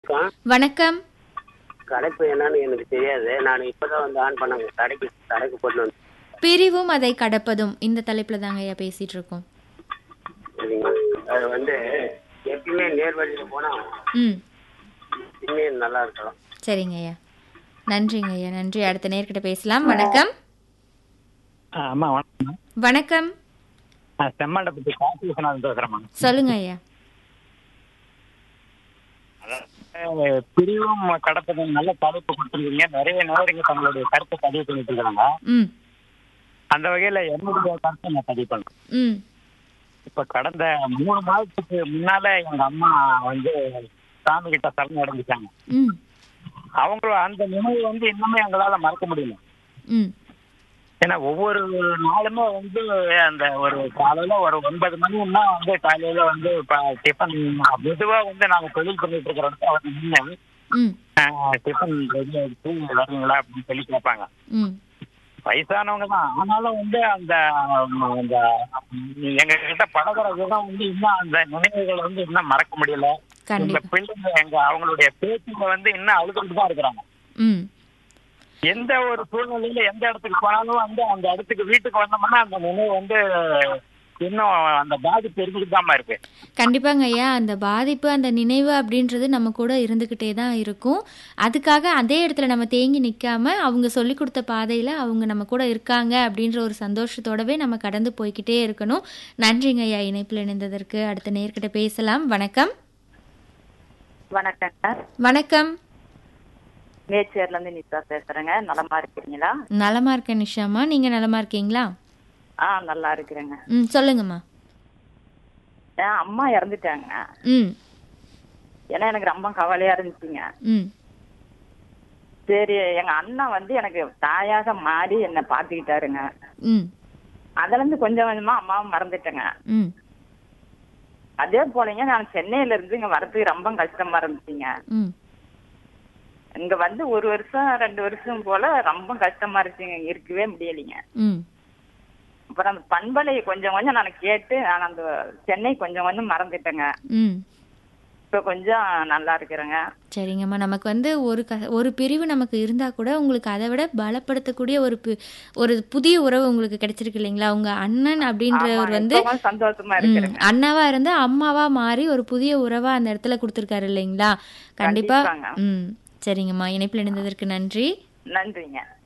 வணக்கம் வணக்கம் கடைப்பு என்னன்னு எனக்கு தெரியாது நான் இப்பதான் வந்து ஆன் பண்ணாங்க கடைக்கு கடைக்கு போட்டு வந்து பிரிவும் அதை கடப்பதும் இந்த தலைப்புல தாங்க ஐயா பேசிட்டு இருக்கோம் சரிங்களா அது வந்து எப்பயுமே நேர் வழியில போனா ம் இன்னும் நல்லா இருக்கலாம் சரிங்க ஐயா நன்றிங்க ஐயா நன்றி அடுத்த நேர்கிட்ட பேசலாம் வணக்கம் ஆ, அம்மா வணக்கம் வணக்கம் நான் செம்மண்டபத்து காசி விஸ்வநாதன் பேசுறேம்மா சொல்லுங்க ஐயா அஹ், பிரிவும் கடப்பதும் நல்ல தலைப்பு கொடுத்துருக்கீங்க நிறைய நேரங்க தங்களுடைய கருத்தை பதிவு பண்ணிட்டு இருக்காங்க ம் அந்த வகையில என்னுடைய கருத்தை நான் பதிவு பண்றேன் ம் இப்ப கடந்த மூணு மாதத்துக்கு முன்னால எங்க அம்மா வந்து சாமி கிட்ட சரணம் அடைஞ்சிட்டாங்க ம் அவங்க அந்த நினைவு வந்து இன்னுமே எங்களால மறக்க முடியல ம் ஏன்னா ஒவ்வொரு நாளுமே வந்து அந்த ஒரு காலையில ஒரு ஒன்பது மணின்னா வந்து காலையில வந்து இப்ப டிஃபன் மெதுவா வந்து நாங்க தொழில் பண்ணிட்டு இருக்கிறோம் அவங்க நின்று ம் ஆஹ், டிஃபன் ரெடி ஆயிடுச்சு வரீங்களா அப்படின்னு சொல்லி கேட்பாங்க ம் வயசானவங்க தான் ஆனாலும் வந்து அந்த ம், அந்த எங்க கிட்ட பழகுற விதம் வந்து இன்னும் அந்த நினைவுகளை வந்து இன்னும் மறக்க முடியல இந்த கண்டிப்பா பிள்ளைங்க எங்க அவங்களுடைய பேச்சுங்க வந்து இன்னும் அழுதுகிட்டு தான் இருக்கிறாங்க ம் எந்த ஒரு சூழ்நிலையில எந்த இடத்துக்கு போனாலும் வந்து அந்த இடத்துக்கு வீட்டுக்கு வந்தோம்னா அந்த நினைவு வந்து இன்னும் அந்த பாதிப்பு இருந்துட்டு தாம்மா இருக்கு கண்டிப்பாங்க ஐயா அந்த பாதிப்பு அந்த நினைவு அப்படின்றது நம்ம கூட இருந்துக்கிட்டே தான் இருக்கும் அதுக்காக அதே இடத்துல நம்ம தேங்கி நிற்காம அவங்க சொல்லி கொடுத்த பாதையில் அவங்க நம்ம கூட இருக்காங்க அப்படின்ற ஒரு சந்தோஷத்தோடவே நம்ம கடந்து போய்க்கிட்டே இருக்கணும் நன்றிங்க ஐயா இணைப்பில் இணைந்ததற்கு அடுத்த நேர்கிட்ட பேசலாம் வணக்கம் வணக்கங்க வணக்கம் நேச்சர்ல இருந்து நித்ரா பேசுறேங்க நலமா இருக்கிறீங்களா நலமா இருக்கேன் நிஷாமா நீங்கள் நலமா இருக்கீங்களா ஆ நல்லா இருக்கிறேங்க ம் சொல்லுங்கம்மா என் அம்மா இறந்துட்டாங்க ம் ஏன்னா எனக்கு ரொம்ப கவலையா இருந்துச்சுங்க ம் சரி எங்க அண்ணன் வந்து எனக்கு தாயாக மாறி என்னை பார்த்துக்கிட்டாருங்க ம் அதுல இருந்து கொஞ்சம் கொஞ்சமா அம்மாவை மறந்துட்டேங்க ம் அதே போலங்க நான் சென்னையில இருந்து இங்க வரதுக்கு ரொம்ப கஷ்டமா இருந்துச்சுங்க ம் இங்க வந்து ஒரு வருஷம் ரெண்டு வருஷம் போல ரொம்ப கஷ்டமா இருந்துச்சுங்க இங்க இருக்கவே முடியலைங்க ம் அப்புறம் அந்த பண்பலை கொஞ்சம் கொஞ்சம் நான் கேட்டு நான் அந்த சென்னை கொஞ்சம் கொஞ்சம் மறந்துட்டேங்க ம் இப்ப கொஞ்சம் நல்லா இருக்கிறேங்க சரிங்கம்மா நமக்கு வந்து ஒரு க ஒரு பிரிவு நமக்கு இருந்தால் கூட உங்களுக்கு அதை விட பலப்படுத்தக்கூடிய ஒரு பி ஒரு புதிய உறவு உங்களுக்கு கிடைச்சிருக்கு இல்லைங்களா உங்க அண்ணன் அப்படின்றவர் ஆமா, வந்து இப்ப கொஞ்சம் சந்தோஷமா ம், இருக்கிறேங்க அண்ணாவா இருந்து அம்மாவா மாறி ஒரு புதிய உறவா அந்த இடத்துல கொடுத்துருக்காரு இல்லைங்களா கண்டிப்பா கண்டிப்பாங்க. ம் சரிங்கம்மா இணைப்பில் இணைந்ததற்கு நன்றி நன்றிங்க